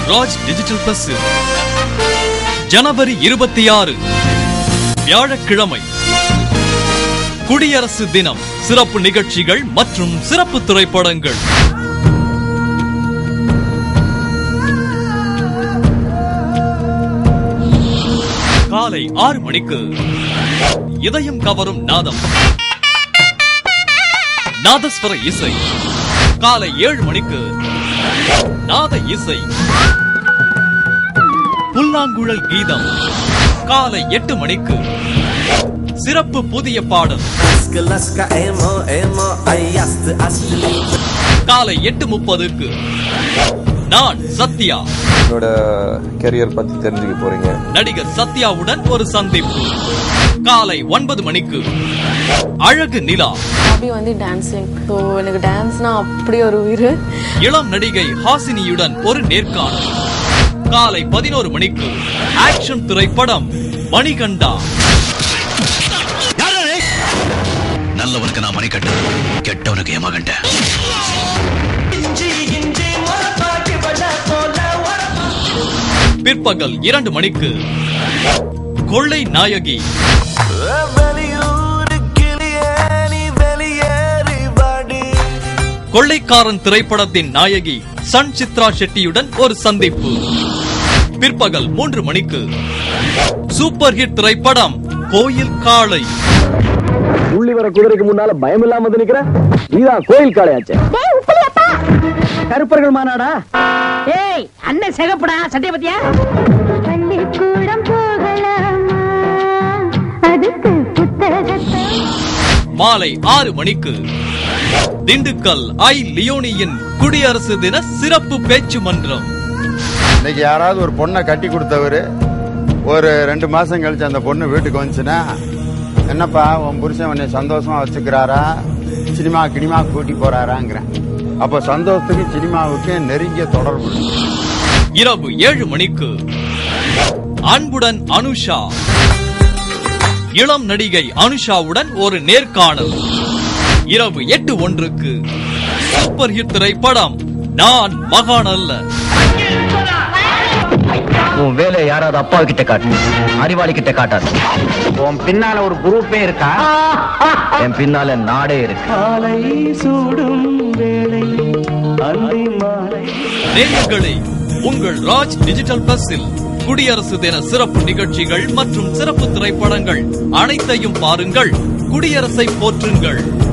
Raj digital plus ஜனவரி இருபத்தி ஆறு வியாழக்கிழமை குடியரசு தினம் சிறப்பு நிகழ்ச்சிகள் மற்றும் சிறப்பு திரைப்படங்கள் காலை ஆறு மணிக்கு இதயம் கவரும் நாதம் நாதஸ்வர இசை காலை ஏழு மணிக்கு நாத இசை புல்லாங்குழல் கீதம் காலை எட்டு மணிக்கு சிறப்பு புதிய பாடல் Laska, laska, emo, emo, ay, aste, aste. காலை எட்டு முப்பதுக்கு நான் சத்யா என்னோட கெரியர் பத்தி தெரிஞ்சுக்க போறீங்க நடிகர் சத்யாவுடன் ஒரு சந்திப்பு காலை ஒன்பது மணிக்கு அழகு நிலா ஹாபி வந்து டான்சிங் ஸோ எனக்கு டான்ஸ்னா அப்படி ஒரு உயிர் இளம் நடிகை ஹாசினியுடன் ஒரு நேர்காணல் காலை பதினோரு மணிக்கு ஆக்ஷன் திரைப்படம் மணிகண்டா நல்லவனுக்கு நான் மணிக்கட்டு கெட்டவனுக்கு ஏமாகண்ட பிற்பகல் இரண்டு மணிக்கு கொள்ளை நாயகி வெளியூரு கிளியே, நீ வெளியேறி வாடி. கொள்ளைக்காரன் திரைப்படத்தின் நாயகி சன் சித்ரா ஷெட்டியுடன் ஒரு சந்திப்பு பிற்பகல் மூன்று மணிக்கு சூப்பர் ஹிட் திரைப்படம் கோயில் காளை உள்ளி வர குதிரைக்கு முன்னால பயம் இல்லாம வந்து நிக்கிற நீதான் கோயில் காளையாச்சே கருப்பர்கள் மாநாடா ஏய் அண்ணன் சிகப்புடா சட்டை பத்தியா பள்ளிக்கூடம் போகலாமா அதுக்கு புத்தகத்தை மாலை ஆறு மணிக்கு திண்டுக்கல் ஐ லியோனியின் குடியரசு தின சிறப்பு பேச்சு மன்றம் இன்னைக்கு யாராவது ஒரு பொண்ணை கட்டி கொடுத்தவரு ஒரு ரெண்டு மாசம் கழிச்சு அந்த பொண்ணு வீட்டுக்கு வந்துச்சுன்னா என்னப்பா உன் புருஷன் உன்னை சந்தோஷமா வச்சுக்கிறாரா சினிமா கினிமா கூட்டி போறாராங்கிறேன் அப்போ சந்தோஷத்துக்கு சினிமாவுக்கு நெருங்கிய தொடர்பு இருக்கு. இரவு ஏழு மணிக்கு அன்புடன் அனுஷா இளம் நடிகை அனுஷாவுடன் ஒரு நேர்காணல் இரவு எட்டு ஒன்றுக்கு சூப்பர் ஹிட் திரைப்படம் நான் மகான் அல்ல உன் வேலையை யாராவது அப்பா கிட்ட காட்டு அறிவாளி கிட்ட காட்டாது உன் பின்னால ஒரு குரூப்பே இருக்கா என் பின்னால நாடே இருக்கு நேயர்களே உங்கள் ராஜ் டிஜிட்டல் பிளஸில் குடியரசு தின சிறப்பு நிகழ்ச்சிகள் மற்றும் சிறப்பு திரைப்படங்கள் அனைத்தையும் பாருங்கள் குடியரசை போற்றுங்கள்